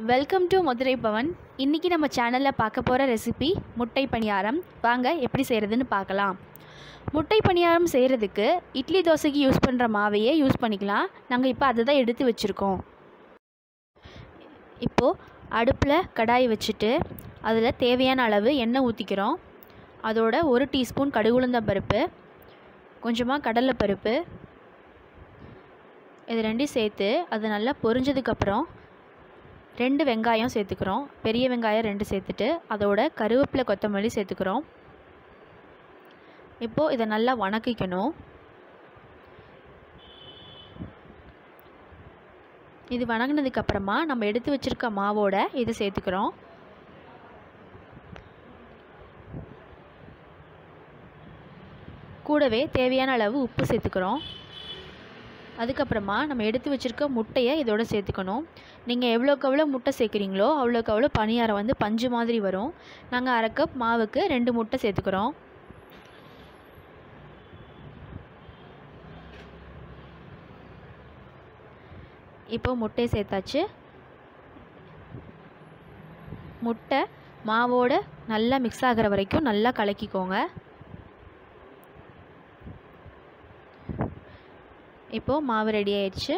welcome to Madurai Pawan இன்றைக்கி நம்ம சேனலில் பார்க்க போகிற ரெசிபி முட்டை பணியாரம் வாங்க எப்படி செய்கிறதுன்னு பார்க்கலாம் முட்டை பணியாரம் செய்கிறதுக்கு இட்லி தோசைக்கு யூஸ் பண்ணுற மாவையே யூஸ் பண்ணிக்கலாம் நாங்கள் இப்போ அதை தான் எடுத்து வச்சுருக்கோம் இப்போது அடுப்பில் கடாய் வச்சுட்டு அதில் தேவையான அளவு எண்ணெய் ஊற்றிக்கிறோம் அதோட ஒரு டீஸ்பூன் கடுகுளுந்தம் பருப்பு கொஞ்சமாக கடலைப்பருப்பு இது ரெண்டையும் சேர்த்து அது நல்லா பொரிஞ்சதுக்கப்புறம் ரெண்டு வெங்காயம் சேர்த்துக்கிறோம் பெரிய வெங்காயம் ரெண்டு சேர்த்துட்டு அதோட கருவேப்பிலை கொத்தமல்லி சேர்த்துக்கிறோம் இப்போது இதை நல்லா வணக்கிக்கணும் இது வணங்கினதுக்கப்புறமா நம்ம எடுத்து வச்சுருக்க மாவோட இதை சேர்த்துக்கிறோம் கூடவே தேவையான அளவு உப்பு சேர்த்துக்கிறோம் அதுக்கப்புறமா நம்ம எடுத்து வச்சுருக்க முட்டையை இதோட சேர்த்துக்கணும் நீங்கள் எவ்வளோக்கு எவ்வளோ முட்டை சேர்க்குறீங்களோ அவ்வளோக்கு அவ்வளோ பணியாரம் வந்து பஞ்சு மாதிரி வரும் நாங்கள் அரை கப் மாவுக்கு ரெண்டு முட்டை சேர்த்துக்கிறோம் இப்போ முட்டையை சேர்த்தாச்சு முட்டை மாவோட நல்லா மிக்ஸ் ஆகிற வரைக்கும் நல்லா கலக்கிக்கோங்க இப்போது மாவு ரெடி ஆயிடுச்சு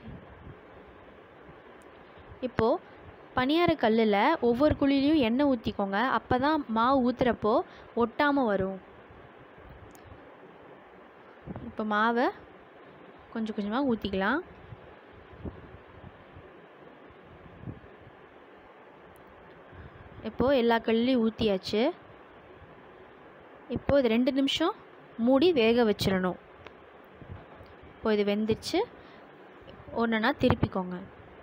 இப்போது பனியார கல்லில் ஒவ்வொரு குழிலையும் எண்ணெய் ஊற்றிக்கோங்க அப்போ தான் மாவு ஊற்றுறப்போ ஒட்டாமல் வரும் இப்போ மாவை கொஞ்சம் கொஞ்சமாக ஊற்றிக்கலாம் இப்போது எல்லா கல்லையும் ஊற்றியாச்சு இப்போது இது ரெண்டு நிமிஷம் மூடி வேக வச்சிடணும் இப்போ இது வெந்துச்சு ஒன்றுனா திருப்பிக்கோங்க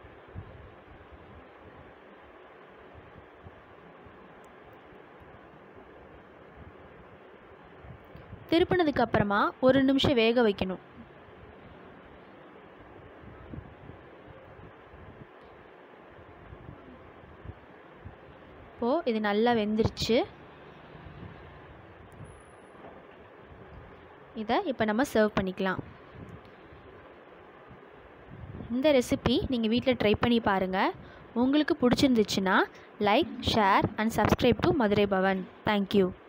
திருப்பினதுக்கு அப்புறமா ஒரு நிமிஷம் வேக வைக்கணும் இப்போது இது நல்லா வெந்துருச்சு இதை இப்போ நம்ம சர்வ் பண்ணிக்கலாம் இந்த ரெசிபி நீங்கள் வீட்டில் ட்ரை பண்ணி பாருங்கள் உங்களுக்கு பிடிச்சிருந்துச்சுன்னா like share and subscribe to Madurai Pavan thank you